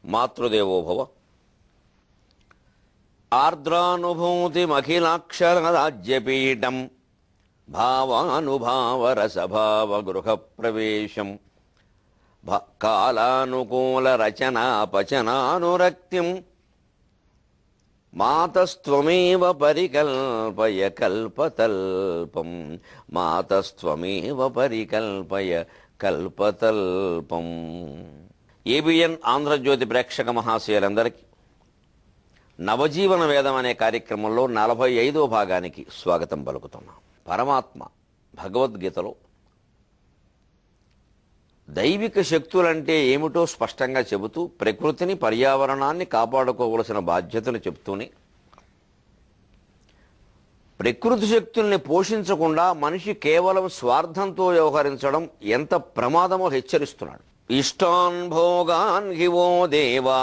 మాతృదేవోభవ ఆర్ద్రానుభూతిమఖిలాక్షరరాజ్యపీఠం భావానుభావరసభావగృహప్రవేశం భ- కాలానుకూలరచనాపచనానురక్తిం మాతస్త్వమేవ పరికల్పయ కల్పతల్పం మాతస్త్వమేవ పరికల్పయ కల్పతల్పం ఏబిఎన్ ఆంధ్రజ్యోతి ప్రేక్షక మహాశయులందరికీ నవజీవన వేదం అనే కార్యక్రమంలో నలభై ఐదో భాగానికి స్వాగతం పలుకుతున్నాం పరమాత్మ భగవద్గీతలో దైవిక శక్తులంటే ఏమిటో స్పష్టంగా చెబుతూ ప్రకృతిని పర్యావరణాన్ని కాపాడుకోవలసిన బాధ్యతను చెబుతూనే ప్రకృతి శక్తుల్ని పోషించకుండా మనిషి కేవలం స్వార్థంతో వ్యవహరించడం ఎంత ప్రమాదమో హెచ్చరిస్తున్నాడు ఇష్టాన్ భోగాన్ హివో దేవా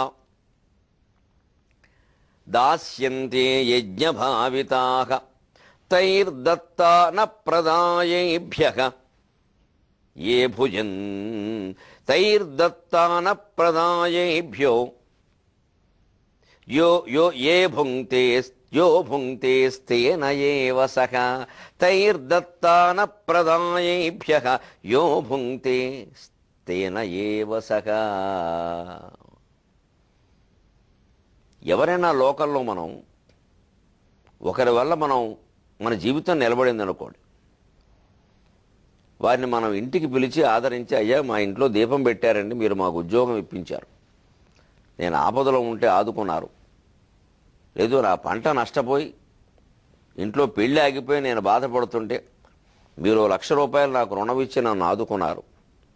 దాస్యంతే యజ్ఞభావితా తైర్దత్తా న ప్రదాయేభ్య ఏ భుజన్ తైర్దత్తా న ప్రదాయేభ్యో యో యో ఏ భుంక్తే యో భుంక్తేస్తేన ఏవ సహ తైర్దత్తా న ప్రదాయేభ్య యో భుంక్తే తేన ఏవ సహ ఎవరైనా లోకల్లో మనం ఒకరి వల్ల మనం మన జీవితం నిలబడింది అనుకోండి వారిని మనం ఇంటికి పిలిచి ఆదరించి అయ్యా మా ఇంట్లో దీపం పెట్టారండి మీరు మాకు ఉద్యోగం ఇప్పించారు నేను ఆపదలో ఉంటే ఆదుకున్నారు లేదు నా పంట నష్టపోయి ఇంట్లో పెళ్ళి ఆగిపోయి నేను బాధపడుతుంటే మీరు ఓ లక్ష రూపాయలు నాకు రుణం ఇచ్చి నన్ను ఆదుకున్నారు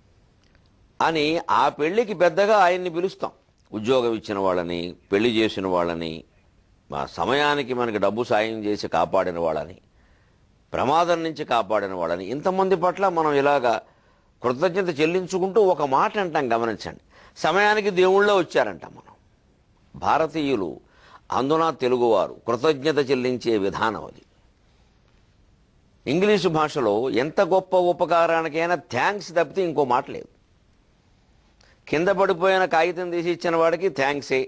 అని ఆ పెళ్లికి పెద్దగా ఆయన్ని పిలుస్తాం ఉద్యోగం ఇచ్చిన వాళ్ళని పెళ్లి చేసిన వాళ్ళని మా సమయానికి మనకి డబ్బు సాయం చేసి కాపాడిన వాళ్ళని ప్రమాదం నుంచి కాపాడిన వాళ్ళని ఇంతమంది పట్ల మనం ఇలాగా కృతజ్ఞత చెల్లించుకుంటూ ఒక మాట అంటాం గమనించండి సమయానికి దేవుళ్ళో వచ్చారంటాం మనం భారతీయులు అందున తెలుగువారు కృతజ్ఞత చెల్లించే విధానం అది ఇంగ్లీషు భాషలో ఎంత గొప్ప ఉపకారానికైనా థ్యాంక్స్ తప్పితే ఇంకో మాట లేదు కింద పడిపోయిన కాగితం తీసి ఇచ్చిన వాడికి థ్యాంక్సే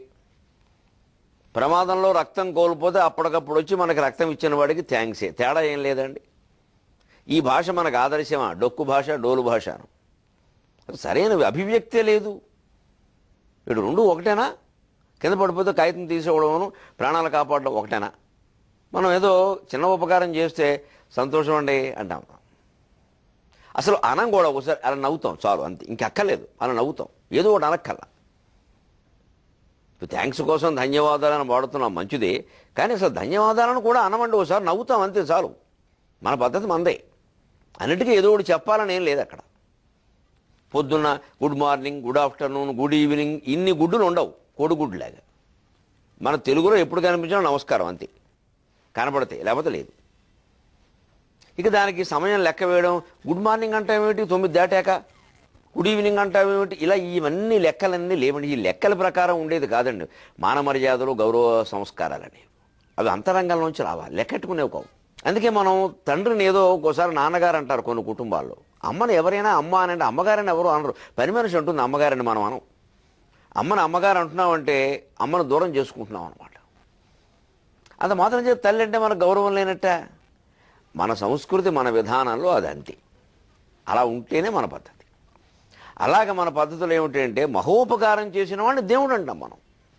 ప్రమాదంలో రక్తం కోల్పోతే అప్పటికప్పుడు వచ్చి మనకి రక్తం ఇచ్చిన వాడికి థ్యాంక్సే తేడా ఏం లేదండి ఈ భాష మనకు ఆదర్శమా డొక్కు భాష డోలు భాషను సరైన అభివ్యక్తే లేదు ఇటు రెండు ఒకటేనా కింద పడిపోతే కాగితం తీసుకోవడము ప్రాణాలు కాపాడడం ఒకటేనా మనం ఏదో చిన్న ఉపకారం చేస్తే సంతోషం అండి అంటాం అసలు అనం కూడా ఒకసారి అలా నవ్వుతాం చాలు అంతే ఇంకెక్కర్లేదు అలా నవ్వుతాం ఏదో ఒకటి అనక్కర్లా ఇప్పుడు థ్యాంక్స్ కోసం ధన్యవాదాలను వాడుతున్నాం మంచిదే కానీ అసలు ధన్యవాదాలను కూడా అనమండి ఒకసారి నవ్వుతాం అంతే చాలు మన పద్ధతి మందే అన్నిటికీ ఏదో ఒకటి చెప్పాలని ఏం లేదు అక్కడ పొద్దున్న good morning good afternoon good evening ఇన్ని గుడ్డులు ఉండవు కోడిగుడ్లాగా మన తెలుగులో ఎప్పుడు కనిపించినా నమస్కారం అంతే కనపడతాయి లేకపోతే లేదు ఇక దానికి సమయం లెక్క వేయడం గుడ్ మార్నింగ్ అంటావేమిటి తొమ్మిది దాటాక గుడ్ ఈవినింగ్ అంటావేమిటి ఇలా ఇవన్నీ లెక్కలన్నీ లేవండి ఈ లెక్కల ప్రకారం ఉండేది కాదండి మాన మర్యాదలు గౌరవ సంస్కారాలని అవి అంతరంగంలోంచి రావాలి లెక్కెట్టుకునేవి కావు అందుకే మనం తండ్రిని ఏదో ఒక్కోసారి నాన్నగారు అంటారు కొన్ని కుటుంబాల్లో అమ్మని ఎవరైనా అమ్మ అని అంటే అమ్మగారని ఎవరు అనరు పని మనిషి అంటుంది అమ్మగారని మనం అనం అమ్మని అమ్మగారు అంటున్నామంటే అమ్మను దూరం చేసుకుంటున్నాం అనమాట అంత మాత్రం చేసి తల్లి అంటే మనకు గౌరవం లేనట్ట మన సంస్కృతి మన విధానంలో అది అంతే అలా ఉంటేనే మన పద్ధతి అలాగ మన పద్ధతులు ఏమిటంటే మహోపకారం చేసిన వాడిని దేవుడు అంటాం మనం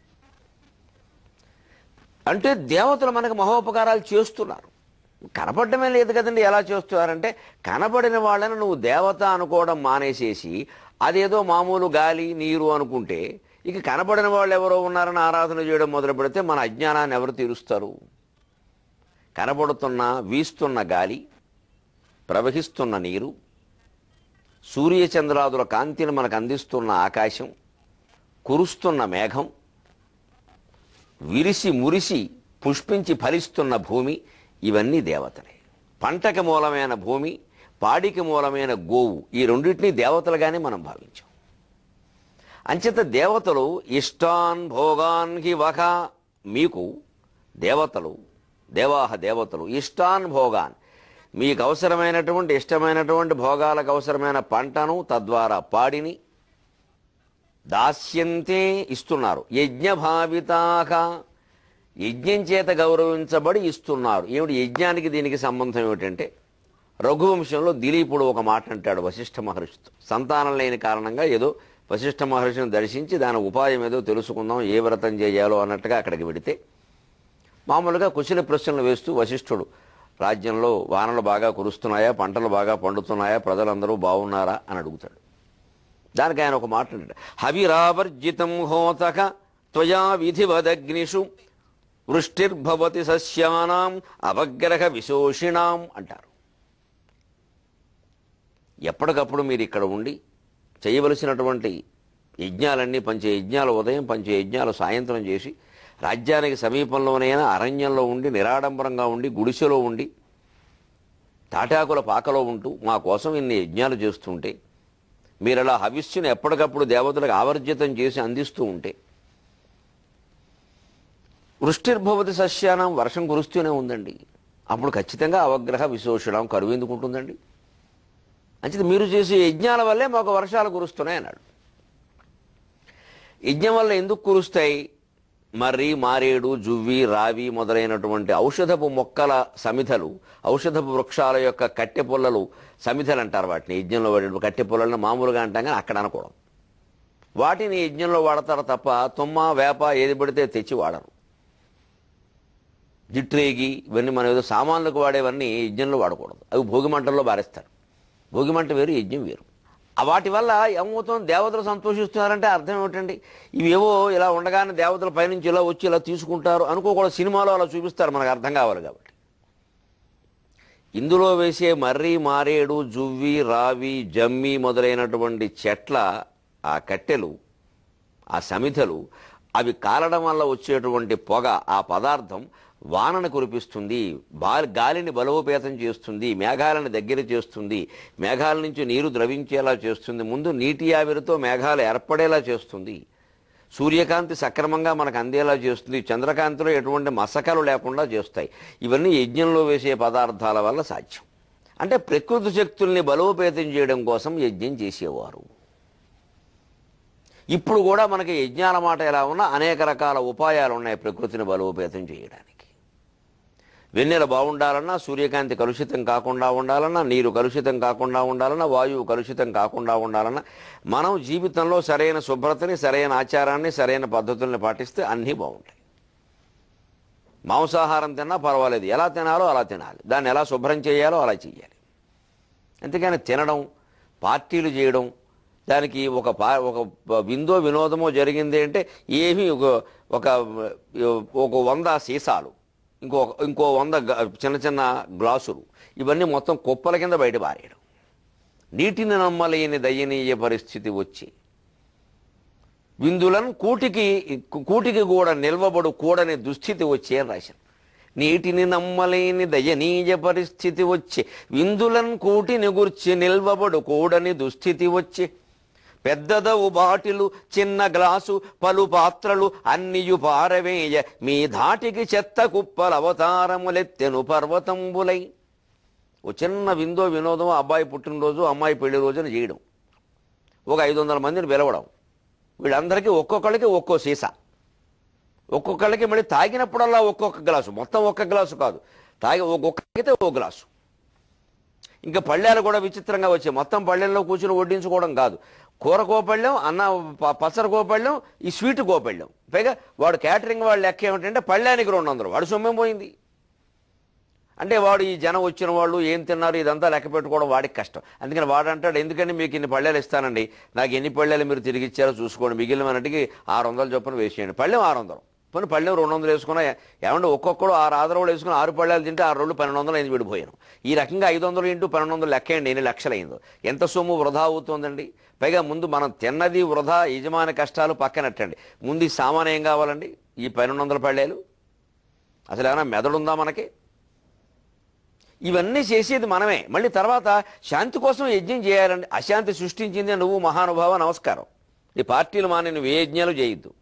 అంటే దేవతలు మనకు మహోపకారాలు చేస్తున్నారు కనపడమే లేదు కదండి ఎలా చేస్తున్నారంటే కనబడిన వాళ్ళని నువ్వు దేవత అనుకోవడం మానేసేసి అదేదో మామూలు గాలి నీరు అనుకుంటే ఇక కనబడిన వాళ్ళు ఎవరో ఉన్నారని ఆరాధన చేయడం మొదలు పెడితే మన అజ్ఞానాన్ని ఎవరు తీరుస్తారు కనబడుతున్న వీస్తున్న గాలి ప్రవహిస్తున్న నీరు సూర్యచంద్రాదుల కాంతిని మనకు అందిస్తున్న ఆకాశం కురుస్తున్న మేఘం విరిసి మురిసి పుష్పించి ఫలిస్తున్న భూమి ఇవన్నీ దేవతలే పంటకి మూలమైన భూమి పాడికి మూలమైన గోవు ఈ రెండింటినీ దేవతలుగానే మనం భావించాం అంచేత దేవతలు ఇష్టాన్ భోగాన్ హి వహ మీకు దేవతలు దేవాహ దేవతలు ఇష్టాన్ భోగాన్ మీకు అవసరమైనటువంటి ఇష్టమైనటువంటి భోగాలకు అవసరమైన పంటను తద్వారా పాడిని దాస్యంతే ఇస్తున్నారు యజ్ఞభావితాక యజ్ఞం చేత గౌరవించబడి ఇస్తున్నారు ఏమిటి యజ్ఞానికి దీనికి సంబంధం ఏమిటంటే రఘువంశంలో దిలీపుడు ఒక మాట అంటాడు వశిష్ఠ మహర్షితో సంతానం లేని కారణంగా ఏదో వశిష్ఠ మహర్షిని దర్శించి దాని ఉపాయం ఏదో తెలుసుకుందాం ఏ వ్రతం చేయాలో అన్నట్టుగా అక్కడికి వెడితే మామూలుగా కుశల ప్రశ్నలు వేస్తూ వశిష్ఠుడు రాజ్యంలో వానలు బాగా కురుస్తున్నాయా పంటలు బాగా పండుతున్నాయా ప్రజలందరూ బాగున్నారా అని అడుగుతాడు దానికి ఆయన ఒక మాట అంటాడు హవిరావర్జితం హోతక త్వయా విధివదగ్నిషు వృష్టిర్భవతి సస్యానాం అవగ్రహ విశోషిణాం అంటారు ఎప్పటికప్పుడు మీరు ఇక్కడ ఉండి చేయవలసినటువంటి యజ్ఞాలన్నీ పంచ యజ్ఞాలు ఉదయం పంచ యజ్ఞాలు సాయంత్రం చేసి రాజ్యానికి సమీపంలోనైనా అరణ్యంలో ఉండి నిరాడంబరంగా ఉండి గుడిసెలో ఉండి తాటాకుల పాకలో ఉంటూ మా కోసం ఇన్ని యజ్ఞాలు చేస్తుంటే మీరు అలా హవిస్సుని ఎప్పటికప్పుడు దేవతలకు ఆవర్జితం చేసి అందిస్తూ ఉంటే వృష్టిర్భవతి సస్యానం వర్షం కురుస్తూనే ఉందండి అప్పుడు ఖచ్చితంగా అవగ్రహ విశోషణం కరువు ఎందుకు ఉంటుందండి అంచేది మీరు చేసే యజ్ఞాల వల్లే మాకు వర్షాలు కురుస్తున్నాయి అన్నాడు యజ్ఞం వల్ల ఎందుకు కురుస్తాయి మర్రి మారేడు జువ్వి రావి మొదలైనటువంటి ఔషధపు మొక్కల సమిధలు ఔషధపు వృక్షాల యొక్క కట్టె పుల్లలు సమిధలు అంటారు వాటిని యజ్ఞంలో వాడే కట్టె పుల్లలను మామూలుగా అంటాం కానీ అక్కడ అనకూడదు వాటిని యజ్ఞంలో వాడతారు తప్ప తుమ్మ వేప ఏది పడితే తెచ్చి వాడరు జిట్రేగి ఇవన్నీ మనం ఏదో సామాన్లకు వాడేవన్నీ యజ్ఞంలో వాడకూడదు అవి భోగి మంటల్లో బారేస్తారు భోగి మంట వేరు యజ్ఞం వేరు ఆ వాటి వల్ల ఏమవుతుంది దేవతలు సంతోషిస్తున్నారంటే అర్థం ఏమిటండి ఇవేవో ఇలా ఉండగానే దేవతల పైనుంచి ఇలా వచ్చి ఇలా తీసుకుంటారు అనుకోకూడదు సినిమాలో అలా చూపిస్తారు మనకు అర్థం కావాలి కాబట్టి ఇందులో వేసే మర్రి మారేడు జువ్వి రావి జమ్మి మొదలైనటువంటి చెట్ల ఆ కట్టెలు ఆ సమిధలు అవి కాలడం వల్ల వచ్చేటువంటి పొగ ఆ పదార్థం వానను కురిపిస్తుంది బా గాలిని బలోపేతం చేస్తుంది మేఘాలను దగ్గర చేస్తుంది మేఘాల నుంచి నీరు ద్రవించేలా చేస్తుంది ముందు నీటి ఆవిరితో మేఘాలు ఏర్పడేలా చేస్తుంది సూర్యకాంతి సక్రమంగా మనకు అందేలా చేస్తుంది చంద్రకాంతిలో ఎటువంటి మసకలు లేకుండా చేస్తాయి ఇవన్నీ యజ్ఞంలో వేసే పదార్థాల వల్ల సాధ్యం అంటే ప్రకృతి శక్తుల్ని బలోపేతం చేయడం కోసం యజ్ఞం చేసేవారు ఇప్పుడు కూడా మనకి యజ్ఞాల మాట ఎలా ఉన్నా అనేక రకాల ఉపాయాలు ఉన్నాయి ప్రకృతిని బలోపేతం చేయడానికి వెన్నెల బాగుండాలన్నా సూర్యకాంతి కలుషితం కాకుండా ఉండాలన్నా నీరు కలుషితం కాకుండా ఉండాలన్నా వాయువు కలుషితం కాకుండా ఉండాలన్నా మనం జీవితంలో సరైన శుభ్రతని సరైన ఆచారాన్ని సరైన పద్ధతుల్ని పాటిస్తే అన్నీ బాగుంటాయి మాంసాహారం తిన్నా పర్వాలేదు ఎలా తినాలో అలా తినాలి దాన్ని ఎలా శుభ్రం చేయాలో అలా చేయాలి అంతేకాని తినడం పార్టీలు చేయడం దానికి ఒక పా ఒక విందో వినోదమో జరిగింది అంటే ఏమీ ఒక ఒక ఒక వంద సీసాలు ఇంకో ఇంకో వంద గ- చిన్న చిన్న గ్లాసులు ఇవన్నీ మొత్తం కుప్పల కింద బయట పారేయడం నీటిని నమ్మలేని దయనీయ పరిస్థితి వచ్చి విందులను కూటికి కూటికి కూడా నిల్వబడు కూడని దుస్థితి వచ్చే అని రాశాను నీటిని నమ్మలేని దయనీయ పరిస్థితి వచ్చి విందులను కూటిని గుర్చి నిల్వబడు కూడని దుస్థితి వచ్చి పెద్దదవు బాటిలు చిన్న గ్లాసు పలు పాత్రలు అన్నియు పారవేయ మీ ధాటికి చెత్త కుప్పల అవతారములెత్తెను పర్వతంబులై ఓ చిన్న విందో వినోదం అబ్బాయి పుట్టినరోజు అమ్మాయి పెళ్లి రోజున చేయడం ఒక ఐదు వందల మందిని పిలవడం వీళ్ళందరికీ ఒక్కొక్కళ్ళకి ఒక్కో సీసా ఒక్కొక్కళ్ళకి మళ్ళీ తాగినప్పుడల్లా ఒక్కొక్క గ్లాసు మొత్తం ఒక్క గ్లాసు కాదు తాగి ఒక్కొక్కరికైతే ఓ గ్లాసు ఇంకా పళ్ళేలు కూడా విచిత్రంగా వచ్చాయి మొత్తం పళ్ళెల్లో కూర్చుని వడ్డించుకోవడం కాదు కూర కోపళ్ళం అన్న ప- పచ్చడి కోపళ్ళం ఈ స్వీట్ కోపళ్ళం పైగా వాడు క్యాటరింగ్ వాళ్ళు లెక్క ఏమిటంటే పళ్ళానికి రెండు వందలు వాడు సొమ్మేం పోయింది అంటే వాడు ఈ జనం వచ్చిన వాళ్ళు ఏం తిన్నారు ఇదంతా లెక్క పెట్టుకోవడం వాడికి కష్టం అందుకని వాడు అంటాడు ఎందుకని మీకు ఇన్ని పళ్ళేలు ఇస్తానండి నాకు ఎన్ని పళ్ళేలు మీరు తిరిగి ఇచ్చారో చూసుకోండి మిగిలినటికి ఆరు వందలు చొప్పున వేసేయండి పళ్ళెం ఆరు వందలు పోనీ పళ్ళెం రెండు వందలు వేసుకున్నా ఏమంటే ఒక్కొక్కడు ఆరు ఆదరవులు వేసుకుని ఆరు పళ్ళేలు తింటే ఆరు రోజులు పన్నెండు వందలు అయింది విడిపోయాను ఈ రకంగా ఐదు వందలు ఇంటూ పన్నెండు వందలు లెక్కేయండి ఎన్ని లక్షలైందో ఎంత సొమ్ము వృధా అవుతుందండి పైగా ముందు మనం తిన్నది వృధా యజమాని కష్టాలు పక్కనట్టండి ముందు ఈ సామాన్ ఏం కావాలండి ఈ పన్నెండు వందల పళ్ళేలు అసలు ఏమైనా మెదడుందా మనకి ఇవన్నీ చేసేది మనమే మళ్ళీ తర్వాత శాంతి కోసం యజ్ఞం చేయాలండి అశాంతి సృష్టించింది నువ్వు మహానుభావ నమస్కారం ఈ పార్టీలు మానే నువ్వు ఏ యజ్ఞాలు చేయొద్దు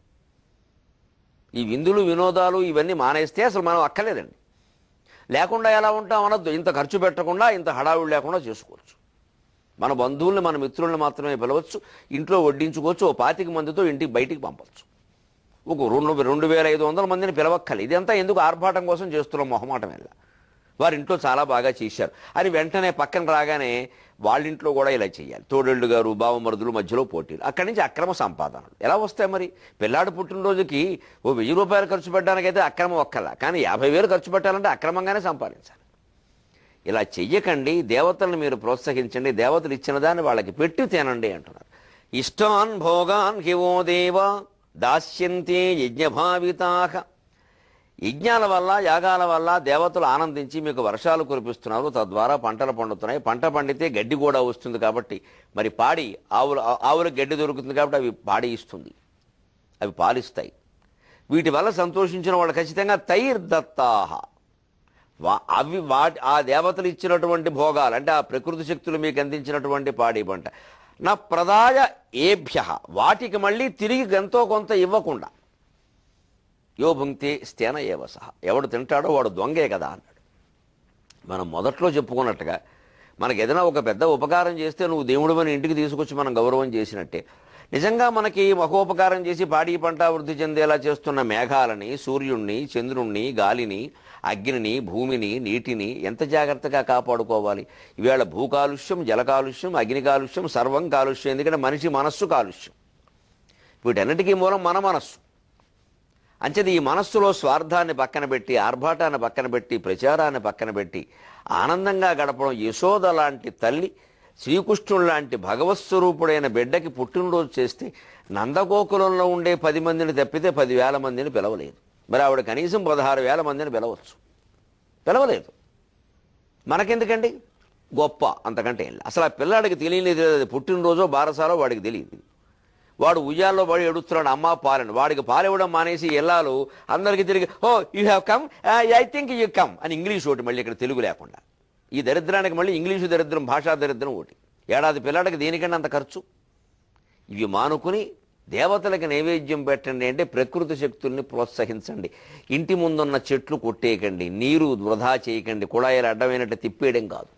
ఈ విందులు వినోదాలు ఇవన్నీ మానేస్తే అసలు మనం అక్కర్లేదండి లేకుండా ఎలా ఉంటాం అనొద్దు ఇంత ఖర్చు పెట్టకుండా ఇంత హడావుడి లేకుండా చేసుకోవచ్చు మన బంధువుల్ని మన మిత్రుల్ని మాత్రమే పిలవచ్చు ఇంట్లో వడ్డించుకోవచ్చు ఓ పాతిక మందితో ఇంటికి బయటికి పంపవచ్చు ఒక రెండు రెండు వేల ఐదు వందల మందిని పిలవక్కర్లేదు ఇదంతా ఎందుకు ఆర్భాటం కోసం చేస్తున్నాం మొహమాటం వెళ్ళ వారి ఇంట్లో చాలా బాగా చేశారు అని వెంటనే పక్కన రాగానే వాళ్ళ ఇంట్లో కూడా ఇలా చేయాలి తోడేళ్ళు గారు బావమరుదులు మధ్యలో పోటీలు అక్కడి నుంచి అక్రమ సంపాదనలు ఎలా వస్తాయి మరి పిల్లాడి పుట్టినరోజుకి ఓ వెయ్యి రూపాయలు ఖర్చు పెట్టడానికైతే అక్రమం ఒక్కలా కానీ యాభై వేలు ఖర్చు పెట్టాలంటే అక్రమంగానే సంపాదించాలి ఇలా చెయ్యకండి దేవతలను మీరు ప్రోత్సహించండి దేవతలు ఇచ్చిన దాన్ని వాళ్ళకి పెట్టి తినండి అంటున్నారు ఇష్టాన్ భోగాన్ హివో దేవ దాస్యంతే యజ్ఞభావితాహ యజ్ఞాల వల్ల యాగాల వల్ల దేవతలు ఆనందించి మీకు వర్షాలు కురిపిస్తున్నారు తద్వారా పంటలు పండుతున్నాయి పంట పండితే గడ్డి కూడా వస్తుంది కాబట్టి మరి పాడి ఆవులు ఆవులకు గడ్డి దొరుకుతుంది కాబట్టి అవి పాడి ఇస్తుంది అవి పాలిస్తాయి వీటి వల్ల సంతోషించిన వాళ్ళు ఖచ్చితంగా తైర్దత్తాహ వా- అవి వాటి ఆ దేవతలు ఇచ్చినటువంటి భోగాలు అంటే ఆ ప్రకృతి శక్తులు మీకు అందించినటువంటి పాడి పంట నా ప్రదాయ ఏభ్య వాటికి మళ్ళీ తిరిగి ఎంతో కొంత ఇవ్వకుండా యో భుంక్తే స్థేన ఏవ సహ ఎవడు తింటాడో వాడు దొంగే కదా అన్నాడు మనం మొదట్లో చెప్పుకున్నట్టుగా మనకి ఏదైనా ఒక పెద్ద ఉపకారం చేస్తే నువ్వు దేవుడు మన ఇంటికి తీసుకొచ్చి మనం గౌరవం చేసినట్టే నిజంగా మనకి మహోపకారం చేసి పాడి పంట వృద్ధి చెందేలా చేస్తున్న మేఘాలని సూర్యుణ్ణి చంద్రుణ్ణి గాలిని అగ్నిని భూమిని నీటిని ఎంత జాగ్రత్తగా కాపాడుకోవాలి ఈవేళ భూ కాలుష్యం జల కాలుష్యం అగ్ని కాలుష్యం సర్వం కాలుష్యం ఎందుకంటే మనిషి మనస్సు కాలుష్యం వీటన్నిటికీ మూలం మన మనస్సు అంచేది ఈ మనస్సులో స్వార్థాన్ని పక్కన పెట్టి ఆర్భాటాన్ని పక్కన పెట్టి ప్రచారాన్ని పక్కన పెట్టి ఆనందంగా గడపడం యశోద లాంటి తల్లి శ్రీకృష్ణుడు లాంటి భగవత్ స్వరూపుడైన బిడ్డకి పుట్టినరోజు చేస్తే నందగోకులంలో ఉండే పది మందిని తప్పితే పదివేల మందిని పిలవలేదు మరి ఆవిడ కనీసం పదహారు వేల మందిని పిలవచ్చు పిలవలేదు మనకెందుకండి గొప్ప అంతకంటే ఏం లే. అసలు ఆ పిల్లాడికి తెలియలేదు అది పుట్టినరోజో బారసాలో వాడికి తెలియదు వాడు ఉయ్యాల్లో పడి ఎడుస్తున్నాడు అమ్మ పాలని వాడికి పాలివ్వడం మానేసి ఎల్లాలు అందరికీ తిరిగి oh you have come I think you come అని ఇంగ్లీష్ ఒకటి మళ్ళీ ఇక్కడ తెలుగు లేకుండా ఈ దరిద్రానికి మళ్ళీ ఇంగ్లీషు దరిద్రం భాషా దరిద్రం ఒకటి ఏడాది పిల్లాడికి దేనికంటే అంత ఖర్చు ఇవి మానుకుని దేవతలకు నైవేద్యం పెట్టండి అంటే ప్రకృతి శక్తుల్ని ప్రోత్సహించండి ఇంటి ముందున్న చెట్లు కొట్టేయకండి నీరు వృధా చేయకండి కుళాయిలు అడ్డమైనట్టు తిప్పేయడం కాదు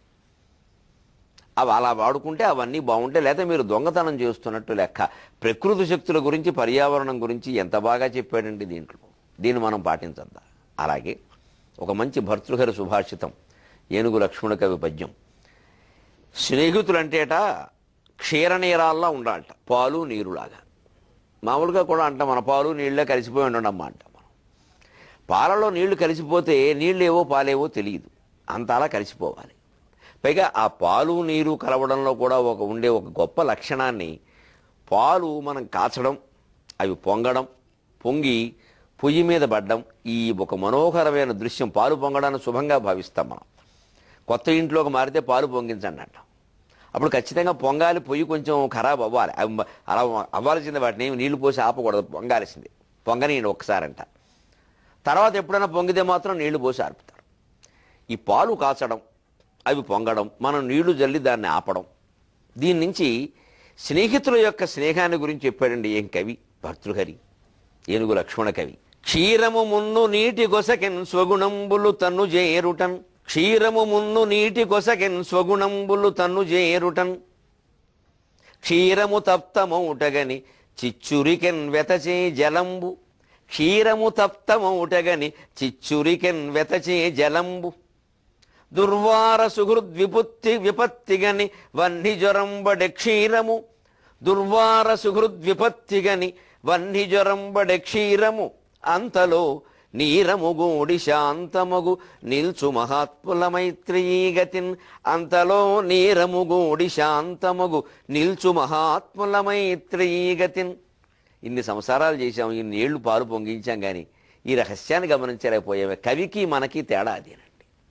అవి అలా వాడుకుంటే అవన్నీ బాగుంటాయి లేదా మీరు దొంగతనం చేస్తున్నట్టు లెక్క ప్రకృతి శక్తుల గురించి పర్యావరణం గురించి ఎంత బాగా చెప్పాడండి దీంట్లో దీన్ని మనం పాటించద్దా అలాగే ఒక మంచి భర్తృహరి సుభాషితం ఏనుగు లక్ష్మణ కవి పద్యం స్నేహితులంటేట క్షీరనీరాల్లా ఉండాలట పాలు నీరులాగా మామూలుగా కూడా అంటాం మన పాలు నీళ్ళే కలిసిపోయి ఉండడమ్మా అంటాం మనం పాలలో నీళ్లు కలిసిపోతే నీళ్ళేవో పాలేవో తెలియదు అంత అలా కలిసిపోవాలి పైగా ఆ పాలు నీరు కలవడంలో కూడా ఒక ఉండే ఒక గొప్ప లక్షణాన్ని పాలు మనం కాచడం అవి పొంగడం పొంగి పొయ్యి మీద పడ్డం ఈ ఒక మనోహరమైన దృశ్యం పాలు పొంగడాన్ని శుభంగా భావిస్తాం మనం కొత్త ఇంట్లోకి మారితే పాలు పొంగించండి అంటాం అప్పుడు ఖచ్చితంగా పొంగాలి పొయ్యి కొంచెం ఖరాబ్ అవ్వాలి అవి మ- అలా అవ్వాల్సిందే వాటిని ఏమి నీళ్లు పోసి ఆపకూడదు పొంగాల్సిందే పొంగనీయండి ఒక్కసారంట తర్వాత ఎప్పుడైనా పొంగితే మాత్రం నీళ్లు పోసి ఆర్పుతారు ఈ పాలు కాచడం అవి పొంగడం మనం నీళ్లు జల్లి దాన్ని ఆపడం దీని నుంచి స్నేహితుల యొక్క స్నేహాన్ని గురించి చెప్పాడండి ఏం కవి భర్తృహరి ఏనుగు లక్ష్మణ కవి క్షీరము మున్ను నీటి కొసకెన్ స్వగుణంబులు తన్ను చేరుటన్ క్షీరము మున్ను నీటి కొసకెన్ స్వగుణంబులు తన్ను చేరుటన్ క్షీరము తప్తమౌటగని చిచ్చురికెన్ వెతచే జలంబు క్షీరము తప్తమౌటగని చిచ్చురికెన్ వెతచే జలంబు దుర్వార సుహృద్విపుత్తి విపత్తిగని వన్ని జ్వరంబడె క్షీరము దుర్వార సుహృద్విపత్తిగని వన్ని జ్వరంబడె క్షీరము అంతలో నీరముగూడి శాంతమగు నిల్చు మహాత్ముల మైత్రీగతిన్ అంతలో నీరముగూడి శాంతమగు నిల్చు మహాత్ముల మైత్రీగతిన్ ఇన్ని సంసారాలు చేశాం ఇన్ని ఏళ్ళు పాలు పొంగించాం కానీ ఈ రహస్యాన్ని గమనించలేకపోయామే కవికి మనకి తేడా అదేనండి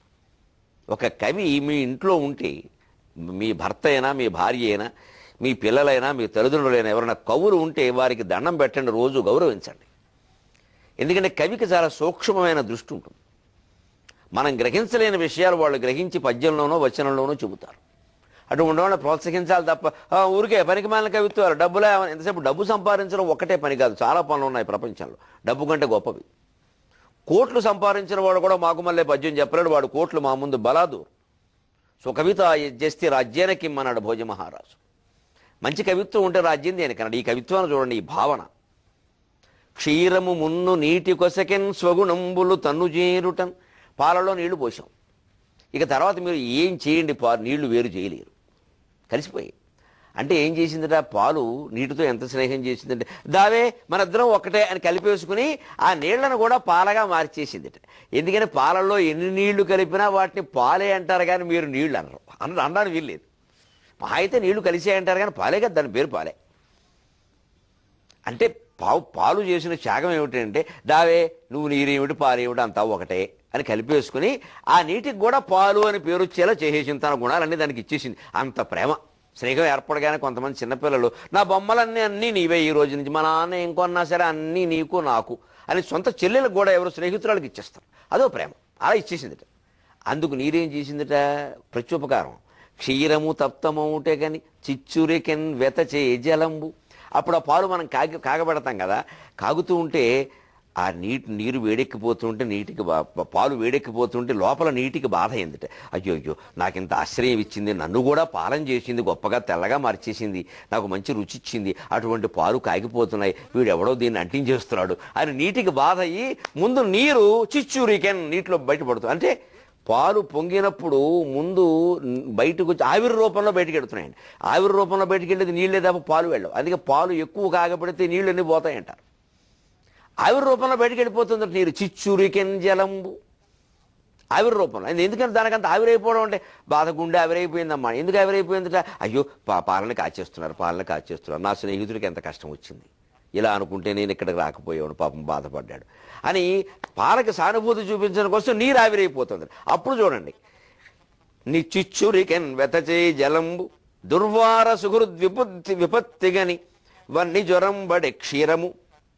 ఒక కవి మీ ఇంట్లో ఉంటే మీ భర్త అయినా మీ భార్య అయినా మీ పిల్లలైనా మీ తల్లిదండ్రులైనా ఎవరైనా కవులు ఉంటే వారికి దండం పెట్టండి రోజు గౌరవించండి ఎందుకంటే కవికి చాలా సూక్ష్మమైన దృష్టి ఉంటుంది మనం గ్రహించలేని విషయాలు వాళ్ళు గ్రహించి పద్యంలోనో వచనంలోనో చెబుతారు అటువంటి వాళ్ళని ప్రోత్సహించాలి తప్ప "ఆ, ఊరికే పనికి మాలిన కవిత్వాలు డబ్బులే ఎంతసేపు డబ్బు సంపాదించడం ఒక్కటే పని కాదు చాలా పనులు ఉన్నాయి ప్రపంచంలో డబ్బు కంటే గొప్పవి కోట్లు సంపాదించిన వాడు కూడా మాకు మళ్ళీ పద్యం చెప్పలేడు వాడు కోట్లు మా ముందు బలాదు సుకవిత యజ్జస్తి రాజ్యాన కిమ్మన్నాడు భోజ మహారాజు మంచి కవిత్వం ఉంటే రాజ్యం దేనికన్నాడు ఈ కవిత్వాన్ని చూడండి ఈ భావన క్షీరము మున్ను నీటి కొసకెన్ స్వగుణంబులు తన్ను చేరుటన్ పాలలో నీళ్లు పోసాం ఇక తర్వాత మీరు ఏం చేయండి పా నీళ్లు వేరు చేయలేరు కలిసిపోయి అంటే ఏం చేసిందట పాలు నీటితో ఎంత స్నేహం చేసిందంటే దావే మనిద్దరం ఒక్కటే అని కలిపేసుకుని ఆ నీళ్లను కూడా పాలగా మార్చేసిందిట ఎందుకని పాలల్లో ఎన్ని నీళ్లు కలిపినా వాటిని పాలే అంటారు కానీ మీరు నీళ్లు అనరు అన్న అనడానికి వీల్లేదు మా అయితే నీళ్లు కలిసే అంటారు కానీ పాలే కదా దాని పేరు పాలే అంటే పావు పాలు చేసిన త్యాగం ఏమిటంటే దావే నువ్వు నీరేమిటి పాలేమిటి అంతా ఒకటే అని కలిపేసుకుని ఆ నీటికి కూడా పాలు అని పేరు వచ్చేలా చేసేసింది తన గుణాలన్నీ దానికి ఇచ్చేసింది అంత ప్రేమ స్నేహం ఏర్పడగానే కొంతమంది చిన్నపిల్లలు నా బొమ్మలన్నీ అన్నీ నీవే ఈ రోజు నుంచి మా నాన్న ఏం కొన్నా సరే అన్నీ నీకు నాకు అని సొంత చెల్లెలకు కూడా ఎవరు స్నేహితురాలకు ఇచ్చేస్తారు అదో ప్రేమ అలా ఇచ్చేసిందిట అందుకు నీరేం చేసిందిట ప్రత్యుపకారం క్షీరము తప్తమవుటే కాని చిచ్చురికెన్ వెతచే జలంబు అప్పుడు ఆ పాలు మనం కాగి కాగబెడతాం కదా కాగుతూ ఉంటే ఆ నీటి నీరు వేడెక్కిపోతుంటే నీటికి బా- పాలు వేడెక్కిపోతుంటే లోపల నీటికి బాధ అయిందిట అయ్యో అయ్యో నాకు ఇంత ఆశ్రయం ఇచ్చింది నన్ను కూడా పాలన చేసింది గొప్పగా తెల్లగా మార్చేసింది నాకు మంచి రుచి ఇచ్చింది అటువంటి పాలు కాగిపోతున్నాయి వీడు ఎవడో దీన్ని అంటించేస్తున్నాడు అని నీటికి బాధ అయ్యి ముందు నీరు చిచ్చూరికెన్ నీటిలో బయటపడుతుంది అంటే పాలు పొంగినప్పుడు ముందు బయటకు వచ్చి ఆవిరి రూపంలో బయటికి వెళ్తున్నాయండి ఆవిరి రూపంలో బయటికి వెళ్ళేది నీళ్ళే తప్ప పాలు వెళ్ళవు అందుకే పాలు ఎక్కువ కాగబడితే నీళ్ళు అన్నీ పోతాయంటారు ఆవిరి రూపంలో బయటికి వెళ్ళిపోతుంది నీరు చిచ్చురికెన్ జలంబు ఆవిరి రూపంలో అది ఎందుకంటే దానికంత ఆవిరైపోవడం అంటే బాధ గుండె ఆవిరైపోయిందమ్మా ఎందుకు ఆవిరైపోయిందట అయ్యో పా పాలన కాచేస్తున్నారు పాలన కాచేస్తున్నారు నా స్నేహితుడికి ఎంత కష్టం వచ్చింది ఇలా అనుకుంటే నేను ఇక్కడికి రాకపోయాను పాపం బాధపడ్డాడు అని పాలకి సానుభూతి చూపించడం కోసం నీరు ఆవిరైపోతుంది అప్పుడు చూడండి నీ చిచ్చురికెన్ వెతచే జలంబు దుర్వార సుహృద్ విపత్తి విపత్తిగని వన్ని జ్వరంబడి క్షీరము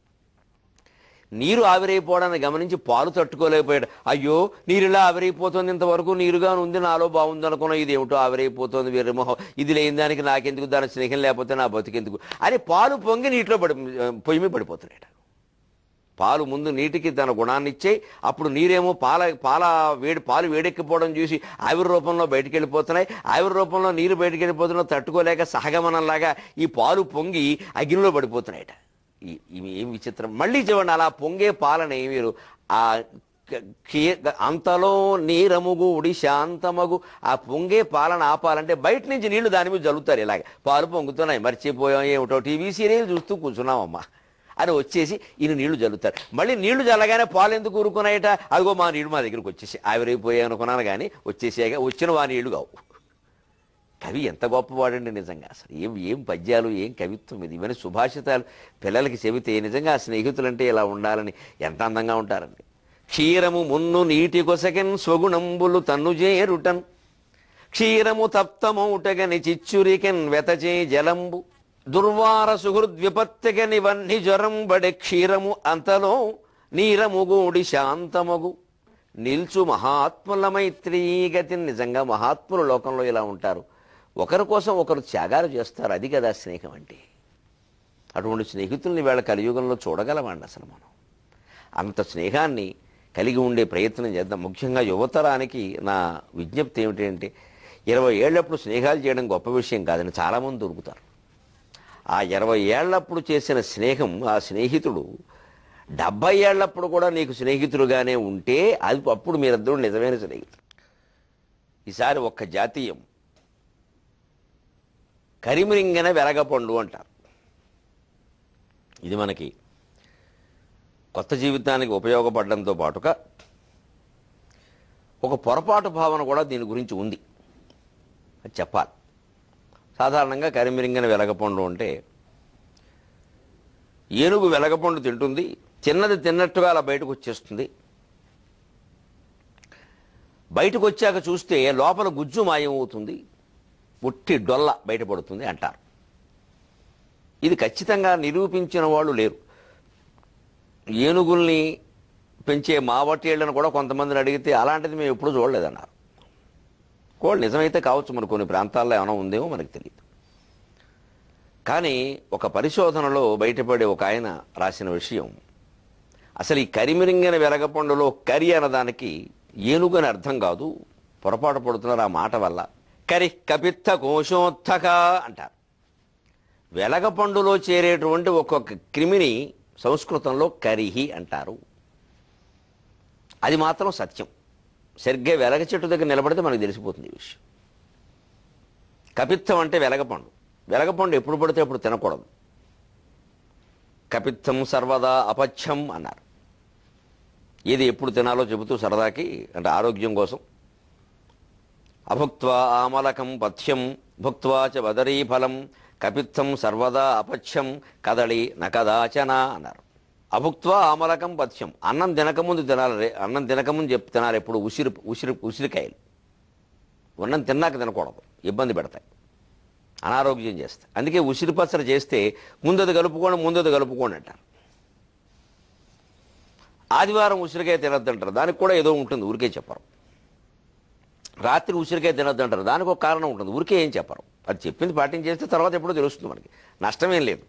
నీరు ఆవిరైపోవడాన్ని గమనించి పాలు తట్టుకోలేకపోయాడు అయ్యో నీరు ఇలా ఆవిరైపోతుంది ఇంతవరకు నీరుగా ఉంది నాలో బాగుంది అనుకున్నా ఇది ఏమిటో ఆవిరైపోతుంది వీరి మొహం ఇది లేని దానికి నాకెందుకు దాని స్నేహం లేకపోతే నా బతికెందుకు అని పాలు పొంగి నీటిలో పడి పొయ్యి మీద పడిపోతున్నాడు పాలు ముందు నీటికి తన గుణాన్ని ఇచ్చే అప్పుడు నీరేమో పాల పాల వేడి పాలు వేడెక్కిపోవడం చూసి ఆవిరి రూపంలో బయటికి వెళ్ళిపోతున్నాయి ఆవిరి రూపంలో నీరు బయటికి వెళ్ళిపోతున్నా తట్టుకోలేక సహగమనంలాగా ఈ పాలు పొంగి అగ్నిలో పడిపోతున్నాయట ఈ- ఇవి ఏం విచిత్రం మళ్ళీ చూడండి అలా పొంగే పాలన మీరు ఆ క- కే- అంతలో నీరముగుడి శాంతమగు ఆ పొంగే పాలన ఆపాలంటే బయట నుంచి నీళ్లు దాని మీద జల్లుతారు ఇలాగ పాలు పొంగుతున్నాయి మర్చిపోయాం ఏమిటో టీవీ సీరియల్ చూస్తూ కూర్చున్నామమ్మా అని వచ్చేసి ఈయన నీళ్లు జల్లుతారు మళ్ళీ నీళ్లు జల్లగానే పాలు ఎందుకు ఊరుకున్నాయట అదిగో మా నీళ్లు మా దగ్గరికి వచ్చేసి ఆవిరైపోయాయి అనుకున్నాను కానీ వచ్చేసాక వచ్చిన వా నీళ్లు కావు కవి ఎంత గొప్పవాడండి నిజంగా అసలు ఏం ఏం పద్యాలు ఏం కవిత్వం ఇది ఇవన్నీ సుభాషితాలు పిల్లలకి చెబితే నిజంగా ఆ స్నేహితులంటే ఇలా ఉండాలని ఎంత అందంగా ఉంటారండి క్షీరము మున్ను నీటి కొసకెన్ స్వగుణంబులు తన్ను చేరుటన్ క్షీరము తప్తమౌటగని చిచ్చురికెన్ వెతచే జలంబు దుర్వార సుహృద్ విపత్తిగని వన్ని జ్వరం బడె క్షీరము అంతలో నీరముగూడి శాంతమగు నిల్చు మహాత్ముల మైత్రీగతి నిజంగా మహాత్ములు లోకంలో ఇలా ఉంటారు ఒకరి కోసం ఒకరు త్యాగాలు చేస్తారు అది కదా స్నేహం అంటే అటువంటి స్నేహితుల్ని వేళ కలియుగంలో చూడగలమండి అసలు మనం అంత స్నేహాన్ని కలిగి ఉండే ప్రయత్నం చేద్దాం ముఖ్యంగా యువతరానికి నా విజ్ఞప్తి ఏమిటంటే ఇరవై ఏళ్ళప్పుడు స్నేహాలు చేయడం గొప్ప విషయం కాదని చాలామంది దొరుకుతారు ఆ ఇరవై ఏళ్లప్పుడు చేసిన స్నేహం ఆ స్నేహితుడు డెబ్బై ఏళ్లప్పుడు కూడా నీకు స్నేహితుడుగానే ఉంటే అది అప్పుడు మీరిద్దరూ నిజమైన స్నేహితుడు ఈసారి ఒక్క జాతీయం కరిమిరింగన వెలగపండు అంటారు ఇది మనకి కొత్త జీవితానికి ఉపయోగపడడంతో పాటుగా ఒక పొరపాటు భావన కూడా దీని గురించి ఉంది అది చెప్పాలి సాధారణంగా కరిమిరింగన వెలగపండు అంటే ఏనుగు వెలగపండు తింటుంది చిన్నది తిన్నట్టుగా అలా బయటకు వచ్చేస్తుంది బయటకు వచ్చాక చూస్తే లోపల గుజ్జు మాయమవుతుంది ఉట్టి డొల్ల బయటపడుతుంది అంటారు ఇది ఖచ్చితంగా నిరూపించిన వాళ్ళు లేరు ఏనుగుల్ని పెంచే మావటేళ్లను కూడా కొంతమందిని అడిగితే అలాంటిది మేము ఎప్పుడూ చూడలేదన్నారు కోళ్ళు నిజమైతే కావచ్చు మన కొన్ని ప్రాంతాల్లో ఏమైనా ఉందేమో మనకు తెలియదు కానీ ఒక పరిశోధనలో బయటపడే ఒక ఆయన రాసిన విషయం అసలు ఈ కరిమిరింగిన వెలగపండులో కరి అన్నదానికి ఏనుగు అని అర్థం కాదు పొరపాటు పడుతున్నారు ఆ మాట వల్ల కరి కపిత్త కోశోత్థక అంటారు వెలగపండులో చేరేటువంటి ఒక్కొక్క క్రిమిని సంస్కృతంలో కరిహి అంటారు అది మాత్రం సత్యం సరిగ్గా వెలగ చెట్టు దగ్గర నిలబడితే మనకు తెలిసిపోతుంది ఈ విషయం కపిత్తం అంటే వెలగపండు వెలగపండు ఎప్పుడు పడితే అప్పుడు తినకూడదు కపిత్తం సర్వదా అపథ్యం అన్నారు ఏది ఎప్పుడు తినాలో చెబుతూ సరదాకి అంటే ఆరోగ్యం కోసం అభుక్త్వా ఆమలకం పథ్యం భుక్త్వా చ బదరీ ఫలం కపిత్తం సర్వదా అపథ్యం కదళి నకదాచన అన్నారు అభుక్త్వా ఆమలకం పథ్యం అన్నం తినకముందు తినాలి రే- అన్నం తినకముందు చెప్పి తినాలి ఎప్పుడు ఉసిరి ఉసిరి ఉసిరికాయలు అన్నం తిన్నాక తినకూడదు ఇబ్బంది పెడతాయి అనారోగ్యం చేస్తాయి అందుకే ఉసిరి పచ్చడి చేస్తే ముందది కలుపుకోండి ముందది కలుపుకోండి అంటారు ఆదివారం ఉసిరికాయ తినద్దంటారు దానికి కూడా ఏదో ఉంటుంది ఊరికే చెప్పరు రాత్రి ఉసిరికాయ తినద్దంటారు దానికి ఒక కారణం ఉంటుంది ఊరికే ఏం చెప్పరు అది చెప్పింది పాటించేస్తే తర్వాత ఎప్పుడో తెలుస్తుంది మనకి నష్టమేం లేదు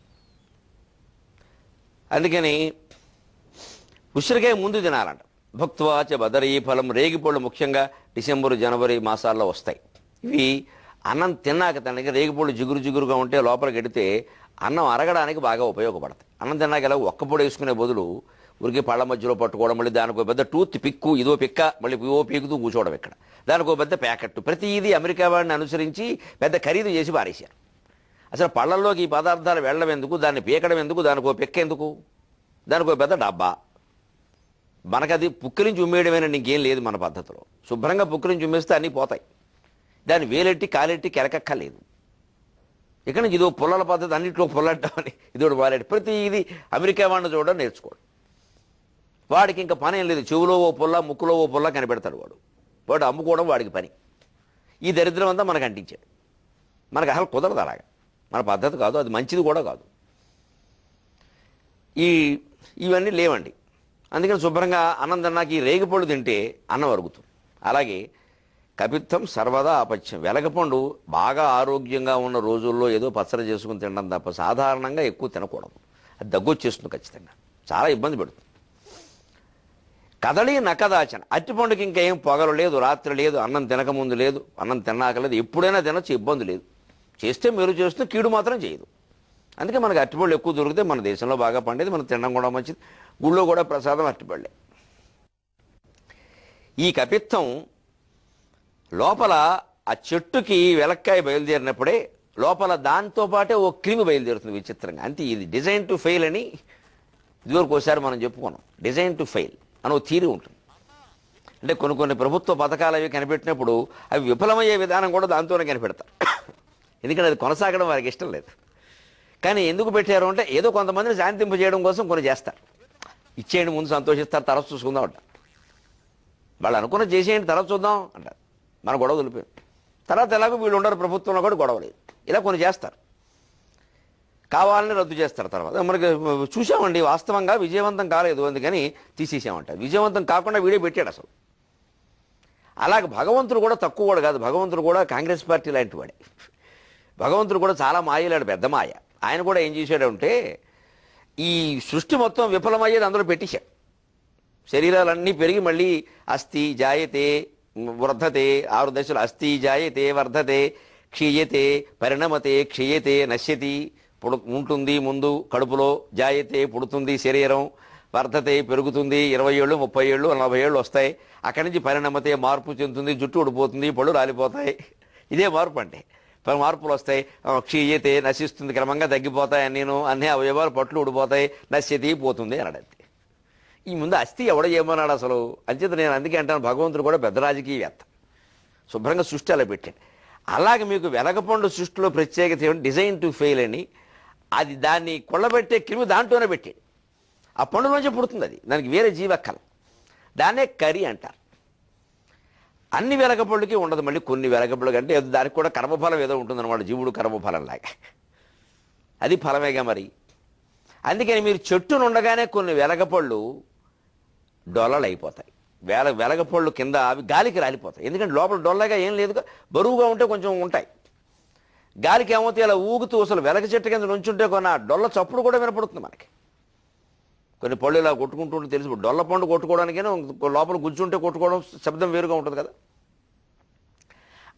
అందుకని ఉసిరికాయ ముందు తినాలంట భక్త్వాచ బదరీ ఫలం రేగిపళ్ళు ముఖ్యంగా డిసెంబరు జనవరి మాసాల్లో వస్తాయి ఇవి అన్నం తిన్నాక తినడానికి రేగిపళ్ళు జిగురు జిగురుగా ఉంటే లోపలికి ఎడితే అన్నం అరగడానికి బాగా ఉపయోగపడతాయి అన్నం తిన్నాక ఇలా ఒక్క పొడి వేసుకునే బదులు ఉరికి పళ్ళ మధ్యలో పట్టుకోవడం మళ్ళీ దానికి ఒక పెద్ద టూత్ పిక్కు ఇదో పిక్క మళ్ళీ ఓ పీకుతూ కూర్చోవడం ఇక్కడ దానికి ఒక పెద్ద ప్యాకెట్ ప్రతిదీ అమెరికా వాడిని అనుసరించి పెద్ద ఖరీదు చేసి పారేశారు అసలు పళ్ళల్లోకి ఈ పదార్థాలు వెళ్ళడం ఎందుకు దాన్ని పీకడం ఎందుకు దానికి ఒక పిక్క ఎందుకు దానికి ఒక పెద్ద డబ్బా మనకది పుక్కిలించి ఉమ్మేయడమేనండి ఇంకేం లేదు మన పద్ధతిలో శుభ్రంగా పుక్కిలించి ఉమ్మేస్తే అన్నీ పోతాయి దాన్ని వేలెట్టి కాలెట్టి కెరకక్కర్లేదు ఇక్కడ నుంచి ఇదో పుల్లల పద్ధతి అన్నింటిలో పుల్లడ్డామని ఇదోడు వాలేడు ప్రతి ఇది అమెరికా వాడిని చూడడం నేర్చుకోడు వాడికి ఇంకా పని ఏం లేదు చెవులో ఓ పుల్ల ముక్కులో ఓ పుల్ల కనిపెడతాడు వాడు వాడు అమ్ముకోవడం వాడికి పని ఈ దరిద్రం అంతా మనకు అంటించాడు మనకు అసలు కుదరదు అలాగా మన పద్ధతి కాదు అది మంచిది కూడా కాదు ఈ ఇవన్నీ లేవండి అందుకని శుభ్రంగా అన్నం తిన్నాక ఈ రేగిపళ్ళు తింటే అన్నం అరుగుతుంది అలాగే కపిత్తం సర్వదా అపత్యం వెలగపండు బాగా ఆరోగ్యంగా ఉన్న రోజుల్లో ఏదో పచ్చడి చేసుకుని తినడం తప్ప సాధారణంగా ఎక్కువ తినకూడదు అది దగ్గొచ్చేస్తుంది ఖచ్చితంగా చాలా ఇబ్బంది పెడుతుంది కదలి నకదాచన అరటిపండుకి ఇంకా ఏం పొగలు లేదు రాత్రి లేదు అన్నం తినకముందు లేదు అన్నం తిన్నాక లేదు ఎప్పుడైనా తినచ్చు ఇబ్బంది లేదు చేస్తే మీరు చేస్తే కీడు మాత్రం చేయదు అందుకే మనకి అరటిపళ్ళు ఎక్కువ దొరికితే మన దేశంలో బాగా పండేది మనం తినడం కూడా మంచిది గుళ్ళో కూడా ప్రసాదం అరటిపళ్ళే ఈ కపిత్తం లోపల ఆ చెట్టుకి వెలక్కాయ బయలుదేరినప్పుడే లోపల దాంతో పాటే ఓ క్రిమి బయలుదేరుతుంది విచిత్రంగా అంతే ఇది డిజైన్ టు ఫెయిల్ అని ఇదివరకు ఒకసారి మనం చెప్పుకున్నాం డిజైన్ టు ఫెయిల్ అని ఒక థీరీ ఉంటుంది అంటే కొన్ని కొన్ని ప్రభుత్వ పథకాలు అవి కనిపెట్టినప్పుడు అవి విఫలమయ్యే విధానం కూడా దాంతోనే కనిపెడతారు ఎందుకంటే అది కొనసాగడం వారికి ఇష్టం లేదు కానీ ఎందుకు పెట్టారు అంటే ఏదో కొంతమందిని శాంతింపజేయడం కోసం కొన్ని చేస్తారు ఇచ్చేయండి ముందు సంతోషిస్తారు తర్వాత చూసుకుందాం అంటారు వాళ్ళు అనుకున్న చేసేయండి తర్వాత చూద్దాం అంటారు మన గొడవ తెలిపారు తర్వాత ఎలాగో వీళ్ళు ఉండరు ప్రభుత్వంలో కూడా గొడవ లేదు ఇలా కొన్ని చేస్తారు కావాలని రద్దు చేస్తారు తర్వాత మనకి చూసామండి వాస్తవంగా విజయవంతం కాలేదు అందుకని తీసేసామంట విజయవంతం కాకుండా వీడియో పెట్టాడు అసలు అలాగే భగవంతుడు కూడా తక్కువ కూడా కాదు భగవంతుడు కూడా కాంగ్రెస్ పార్టీ లాంటి వాడే భగవంతుడు కూడా చాలా మాయలాడు పెద్ద మాయ ఆయన కూడా ఏం చేశాడంటే ఈ సృష్టి మొత్తం విఫలమయ్యేది అందులో పెట్టేశాడు శరీరాలన్నీ పెరిగి మళ్ళీ అస్థి జాయతే వర్ధతే ఆరు దశలు అస్థి జాయతే వర్ధతే క్షీయతే పరిణమతే క్షీయతే నశ్యతి పుడు ఉంటుంది ముందు కడుపులో జాయతే పుడుతుంది శరీరం వర్ధతే పెరుగుతుంది ఇరవై ఏళ్ళు ముప్పై ఏళ్ళు నలభై ఏళ్ళు వస్తాయి అక్కడి నుంచి పరిణమతే మార్పు చెందుతుంది జుట్టు ఊడిపోతుంది పళ్ళు రాలిపోతాయి ఇదే మార్పు అంటే పలు మార్పులు వస్తాయి ఆ, క్షీయతే నశిస్తుంది క్రమంగా తగ్గిపోతాయి నేను అన్ని అవయవాలు పట్లు ఊడిపోతాయి నశ్యతి పోతుంది అనడంతే ఈ ముందు అస్థి ఎవడ ఏమన్నాడు అసలు అంచేత నేను అందుకే అంటాను భగవంతుడు కూడా పెద్ద రాజకీయవేత్త శుభ్రంగా సృష్టి అలా పెట్టాడు అలాగే మీకు వెలగపండు సృష్టిలో ప్రత్యేకత ఏమిటి డిజైన్ టు ఫెయిల్ అని అది దాన్ని కొల్లబెట్టే క్రిమి దాంట్లోనే పెట్టాడు ఆ పండులోంచి పుడుతుంది అది దానికి వేరే జీవక్కల దాన్నే కరి అంటారు అన్ని వెలగపళ్ళకి ఉండదు మళ్ళీ కొన్ని వెలగపళ్ళు అంటే ఏదో దానికి కూడా కర్మఫలం ఏదో ఉంటుందన్నమాట జీవుడు కర్మఫలం లాగా అది ఫలమేగా మరి అందుకని మీరు చెట్టును ఉండగానే కొన్ని వెలగపళ్ళు డొల్లలు అయిపోతాయి వేల వెలగపళ్ళు కింద అవి గాలికి రాలిపోతాయి ఎందుకంటే లోపల డొల్లగా ఏం లేదు బరువుగా ఉంటే కొంచెం ఉంటాయి గాలికి ఏమవుతాయి అలా ఊగుతూ అసలు వెలగ చెట్టు కింద నుంచుంటే కొన్ని ఆ డొల్ల చప్పుడు కూడా వినపడుతుంది మనకి కొన్ని పళ్ళు ఇలా కొట్టుకుంటుంటే తెలుసు డొల్ల పండు కొట్టుకోవడానికైనా లోపల గుజ్జుంటే కొట్టుకోవడం శబ్దం వేరుగా ఉంటుంది కదా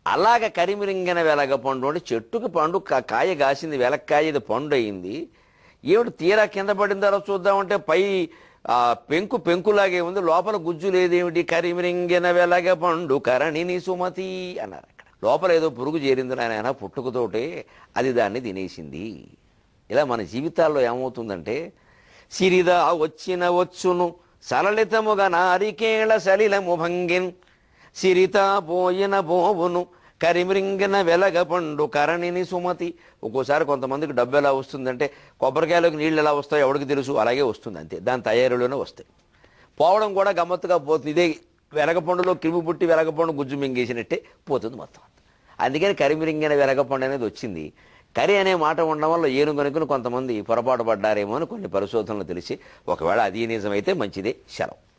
అలాగ కరిమిరింగిన వెలగ పండు అంటే చెట్టుకి పండు కా- కాయ కాసింది వెలక్కాయ ఇది పండు అయింది ఏమిటి తీరా కింద పడిన తర్వాత చూద్దామంటే పై ఆ పెంకు పెంకులాగే ఉంది లోపల గుజ్జు లేదేమిటి కరిమిరింగిన వెలగ పండు కరణిని సుమతి అన్నారు అక్కడ లోపల ఏదో పురుగు చేరింది నాయన పుట్టుకతోటే అది దాన్ని తినేసింది ఇలా మన జీవితాల్లో ఏమవుతుందంటే సిరిదా వచ్చిన వచ్చును సలలితముగా నారికేళ సలిలము భంగిన్ సిరిత పోయిన పోవును కరిమిరింగిన వెలగ పండు కరణిని సుమతి ఒక్కోసారి కొంతమందికి డబ్బు ఎలా వస్తుందంటే కొబ్బరికాయలోకి నీళ్ళు ఎలా వస్తాయో ఎవరికి తెలుసు అలాగే వస్తుంది అంతే దాని తయారీలోనే వస్తాయి పోవడం కూడా గమ్మత్తుగా పోతుంది ఇదే వెలగపండులో క్రిమి పుట్టి వెలగపండు గుజ్జు మింగేసినట్టే పోతుంది మొత్తం అందుకని కరిమిరింగిన వెలగపండు అనేది వచ్చింది కరి అనే మాట ఉండడం వల్ల ఏనుగనుకుని కొంతమంది పొరపాటు పడ్డారేమో అని కొన్ని పరిశోధనలు తెలిసి ఒకవేళ అది నిజమైతే మంచిదే శరం